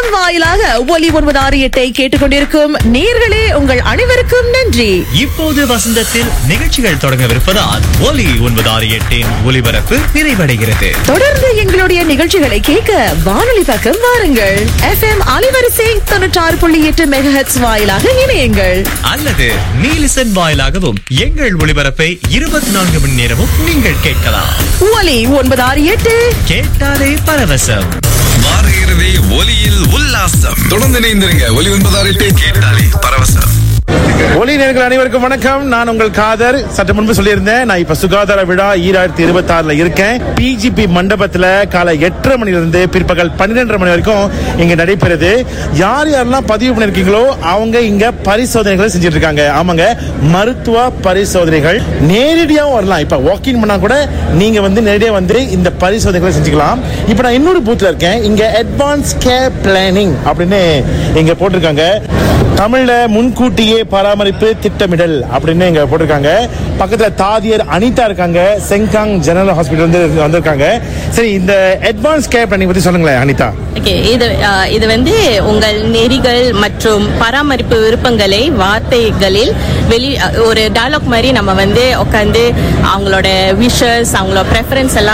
வாயிலாக ஒலி ஒன்பது ஆறு எட்டை கேட்டுக்கொண்டிருக்கும் நேர்களே உங்கள் அனைவருக்கும் நன்றி இப்போது வசந்தத்தில் நிகழ்ச்சிகள் தொடங்கவிருப்பதால் ஒலி ஒன்பது ஆறு எட்டின் ஒலிபரப்பு நிறைவடைகிறது தொடர்ந்து எங்களுடைய நிகழ்ச்சிகளை கேட்க வானொலி பக்கம் வாருங்கள் எஃப்எம் அலைவரிசை தொண்ணூற்றாறு புள்ளி எட்டு மெகஹெட்ஸ் வாயிலாக இணையுங்கள் அல்லது நீலிசன் வாயிலாகவும் எங்கள் ஒளிபரப்பை இருபத்தி நான்கு மணி நேரமும் நீங்கள் கேட்கலாம் ஒலி ஒன்பது ஆறு எட்டு கேட்டாலே பரவசம் வார இறுதி ஒலியில் உல்லாசம் தொடர்ந்து இணைந்திருங்க ஒலி ஒன்பதாறு எட்டு கேட்டாலே பரவசம் ஒளி நேர்கள் அனைவருக்கும் வணக்கம் நான் உங்கள் காதர் சற்று முன்பு சொல்லியிருந்தேன் நான் இப்ப சுகாதார விழா ஈராயிரத்தி இருபத்தி ஆறுல இருக்கேன் பிஜிபி மண்டபத்துல காலை எட்டரை மணிலிருந்து பிற்பகல் பன்னிரெண்டரை மணி வரைக்கும் இங்க நடைபெறுது யார் யாரெல்லாம் பதிவு பண்ணிருக்கீங்களோ அவங்க இங்க பரிசோதனைகளை செஞ்சுட்டு இருக்காங்க ஆமாங்க மருத்துவ பரிசோதனைகள் நேரடியாகவும் வரலாம் இப்ப வாக்கிங் பண்ணா கூட நீங்க வந்து நேரடியா வந்து இந்த பரிசோதனைகளை செஞ்சுக்கலாம் இப்ப நான் இன்னொரு பூத்ல இருக்கேன் இங்க அட்வான்ஸ் கேர் பிளானிங் அப்படின்னு இங்க போட்டிருக்காங்க தமிழ்ல முன்கூட்டியே பராமரிப்பு திட்டமிடல் அப்படின்னு இங்க போட்டிருக்காங்க பக்கத்துல தாதியர் அனிதா இருக்காங்க செங்காங் ஜெனரல் ஹாஸ்பிட்டல் வந்து வந்திருக்காங்க சரி இந்த அட்வான்ஸ் கேர் பிளானிங் பத்தி சொல்லுங்களேன் அனிதா ஓகே இது அஹ், இது வந்து உங்கள் நெறிகள் மற்றும் பராமரிப்பு விருப்பங்களை வார்த்தைகளில் வெளி அஹ், ஒரு டயலாக் மாதிரி நம்ம வந்து உட்காந்து அவங்களோட விஷஸ் அவங்களோட ப்ரெஃபரன்ஸ் எல்லாம்